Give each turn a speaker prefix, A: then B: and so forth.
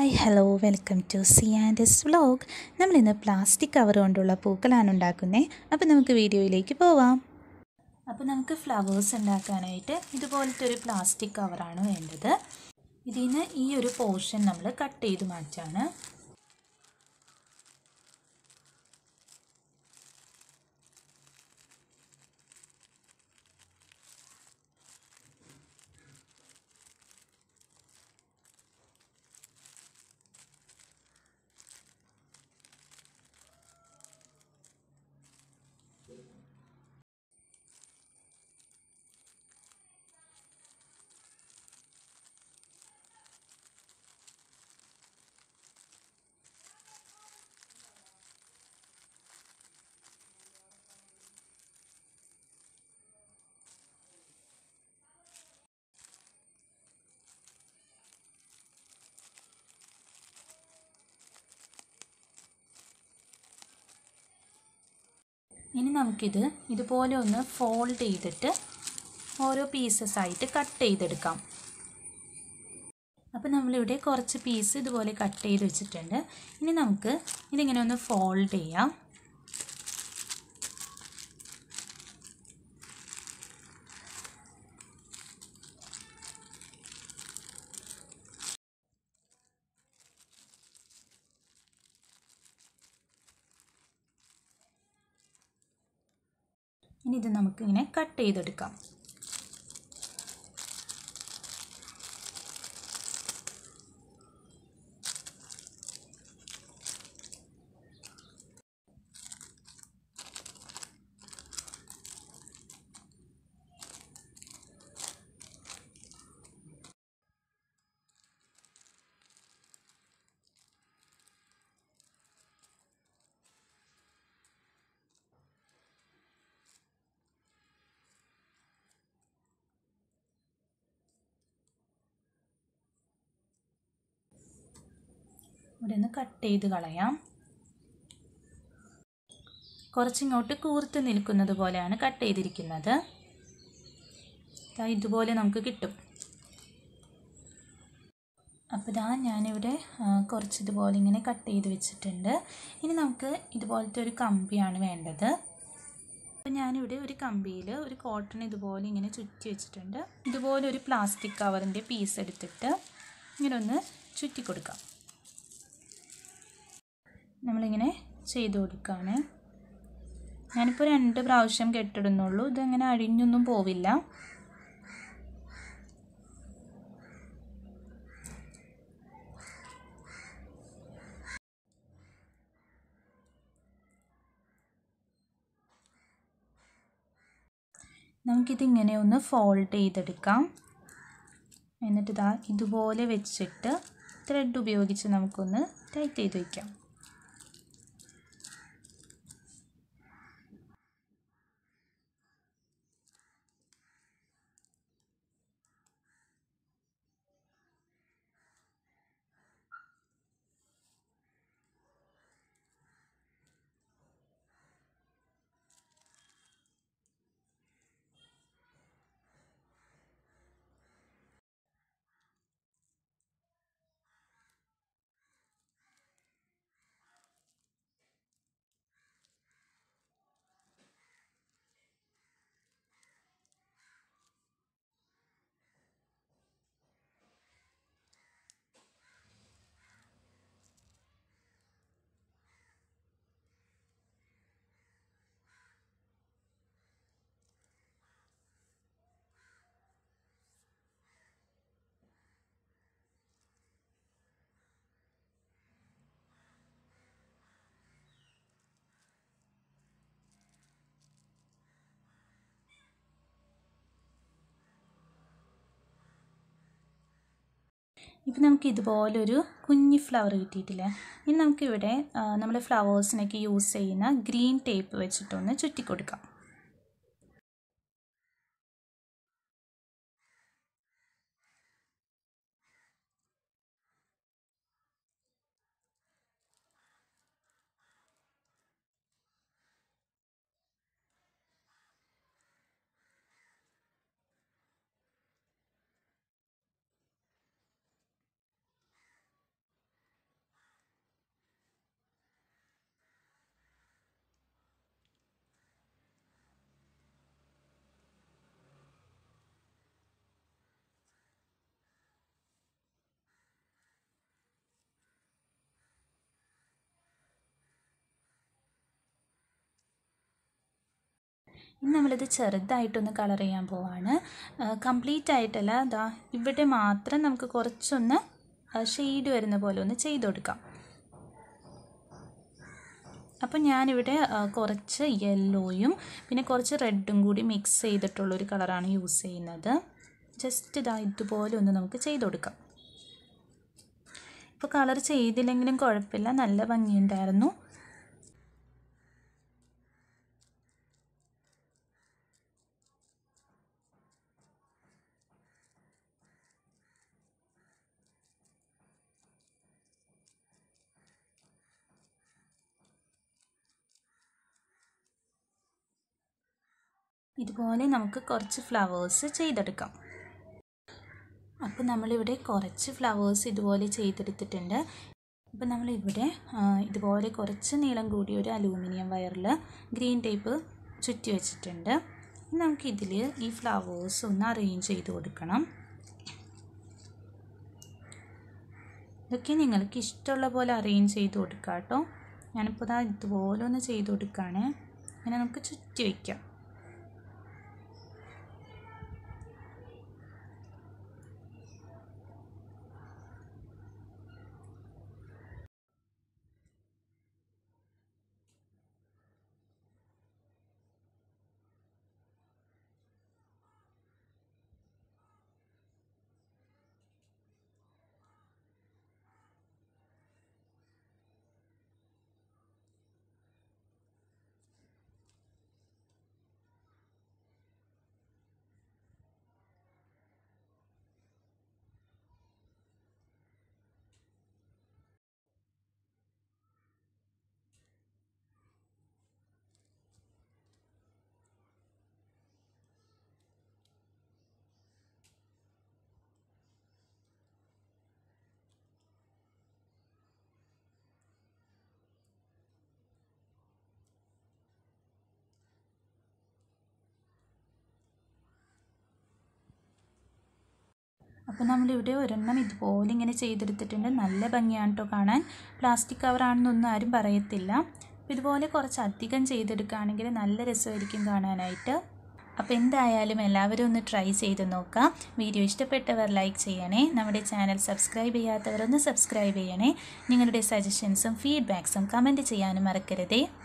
A: hi hello welcome to C and S vlog നമ്മളിന്ന് plastic cover കൊണ്ടുള്ള പൂക്കളാണ് ഉണ്ടാക്കുന്നത് അപ്പോൾ നമുക്ക് വീഡിയോയിലേക്ക് പോവാം അപ്പോൾ നമുക്ക് ഫ്ലവേഴ്സ് ഉണ്ടാക്കാനായിട്ട് ഇതുപോലത്തെ ഒരു പ്ലാസ്റ്റിക് കവറാണ് വേണ്ടത് ഇതിൽ നിന്ന് ഈ ഒരു പോർഷൻ നമ്മൾ കട്ട് ചെയ്ത് മാറ്റാണ് ഇനി നമുക്കിത് ഇതുപോലെ ഒന്ന് ഫോൾഡ് ചെയ്തിട്ട് ഓരോ പീസസ് ആയിട്ട് കട്ട് ചെയ്തെടുക്കാം അപ്പോൾ നമ്മളിവിടെ കുറച്ച് പീസ് ഇതുപോലെ കട്ട് ചെയ്ത് വെച്ചിട്ടുണ്ട് ഇനി നമുക്ക് ഇതിങ്ങനെ ഒന്ന് ഫോൾഡ് ചെയ്യാം ഇനി ഇത് നമുക്കിങ്ങനെ കട്ട് ചെയ്തെടുക്കാം ഇവിടെ നിന്ന് കട്ട് ചെയ്ത് കളയാം കുറച്ചിങ്ങോട്ട് കൂർത്ത് നിൽക്കുന്നത് പോലെയാണ് കട്ട് ചെയ്തിരിക്കുന്നത് ഇതുപോലെ നമുക്ക് കിട്ടും അപ്പോൾ ഇതാ ഞാനിവിടെ കുറച്ച് ഇതുപോലെ ഇങ്ങനെ കട്ട് ചെയ്ത് വെച്ചിട്ടുണ്ട് ഇനി നമുക്ക് ഇതുപോലത്തെ ഒരു കമ്പിയാണ് വേണ്ടത് അപ്പോൾ ഞാനിവിടെ ഒരു കമ്പിയിൽ ഒരു കോട്ടൺ ഇതുപോലെ ഇങ്ങനെ ചുറ്റി വെച്ചിട്ടുണ്ട് ഇതുപോലെ ഒരു പ്ലാസ്റ്റിക് കവറിൻ്റെ പീസ് എടുത്തിട്ട് ഇങ്ങനെ ഒന്ന് ചുറ്റി കൊടുക്കാം നമ്മളിങ്ങനെ ചെയ്ത് കൊടുക്കുകയാണ് ഞാനിപ്പോൾ രണ്ട് പ്രാവശ്യം കെട്ടിടുന്നുള്ളൂ ഇതങ്ങനെ അഴിഞ്ഞൊന്നും പോവില്ല നമുക്കിതിങ്ങനെ ഒന്ന് ഫോൾഡ് ചെയ്തെടുക്കാം എന്നിട്ട് ഇതാ ഇതുപോലെ വെച്ചിട്ട് ത്രെഡ് ഉപയോഗിച്ച് നമുക്കൊന്ന് ടൈറ്റ് ചെയ്ത് വയ്ക്കാം ഇപ്പം നമുക്ക് ഇതുപോലൊരു കുഞ്ഞി ഫ്ലവർ കിട്ടിയിട്ടില്ലേ ഇനി നമുക്കിവിടെ നമ്മൾ ഫ്ലവേഴ്സിനൊക്കെ യൂസ് ചെയ്യുന്ന ഗ്രീൻ ടേപ്പ് വെച്ചിട്ടൊന്ന് ചുറ്റി കൊടുക്കാം ഇനി നമ്മളിത് ചെറുതായിട്ടൊന്ന് കളർ ചെയ്യാൻ പോവാണ് കംപ്ലീറ്റ് ആയിട്ടല്ല അതാ ഇവിടെ മാത്രം നമുക്ക് കുറച്ചൊന്ന് ഷെയ്ഡ് വരുന്ന പോലെ ഒന്ന് ചെയ്ത് കൊടുക്കാം അപ്പോൾ ഞാനിവിടെ കുറച്ച് യെല്ലോയും പിന്നെ കുറച്ച് റെഡും കൂടി മിക്സ് ചെയ്തിട്ടുള്ളൊരു കളറാണ് യൂസ് ചെയ്യുന്നത് ജസ്റ്റ് ഇതാ ഇതുപോലെ ഒന്ന് നമുക്ക് ചെയ്ത് കൊടുക്കാം ഇപ്പോൾ കളർ ചെയ്തില്ലെങ്കിലും കുഴപ്പമില്ല നല്ല ഭംഗിയുണ്ടായിരുന്നു ഇതുപോലെ നമുക്ക് കുറച്ച് ഫ്ലവേഴ്സ് ചെയ്തെടുക്കാം അപ്പോൾ നമ്മളിവിടെ കുറച്ച് ഫ്ലവേഴ്സ് ഇതുപോലെ ചെയ്തെടുത്തിട്ടുണ്ട് അപ്പോൾ നമ്മളിവിടെ ഇതുപോലെ കുറച്ച് നീളം കൂടിയ ഒരു അലൂമിനിയം വയറിൽ ഗ്രീൻ ടേപ്പ് ചുറ്റി വെച്ചിട്ടുണ്ട് നമുക്കിതിൽ ഈ ഫ്ലവേഴ്സ് ഒന്ന് അറേഞ്ച് ചെയ്ത് കൊടുക്കണം ഇതൊക്കെ നിങ്ങൾക്ക് ഇഷ്ടമുള്ള പോലെ അറേഞ്ച് ചെയ്ത് കൊടുക്കാം കേട്ടോ ഞാനിപ്പോൾ ഇതാ ഇതുപോലെ ഒന്ന് ചെയ്ത് കൊടുക്കുകയാണ് ഇങ്ങനെ നമുക്ക് ചുറ്റി വയ്ക്കാം അപ്പോൾ നമ്മളിവിടെ ഒരെണ്ണം ഇതുപോലെ ഇങ്ങനെ ചെയ്തെടുത്തിട്ടുണ്ട് നല്ല ഭംഗിയാണ് കേട്ടോ കാണാൻ പ്ലാസ്റ്റിക് കവറാണെന്നൊന്നും ആരും പറയത്തില്ല അപ്പോൾ ഇതുപോലെ കുറച്ച് അധികം ചെയ്തെടുക്കുകയാണെങ്കിൽ നല്ല രസമായിരിക്കും കാണാനായിട്ട് അപ്പോൾ എന്തായാലും എല്ലാവരും ഒന്ന് ട്രൈ ചെയ്ത് നോക്കാം വീഡിയോ ഇഷ്ടപ്പെട്ടവർ ലൈക്ക് ചെയ്യണേ നമ്മുടെ ചാനൽ സബ്സ്ക്രൈബ് ചെയ്യാത്തവർ ഒന്ന് സബ്സ്ക്രൈബ് ചെയ്യണേ നിങ്ങളുടെ സജഷൻസും ഫീഡ്ബാക്സും കമൻറ്റ് ചെയ്യാനും മറക്കരുതേ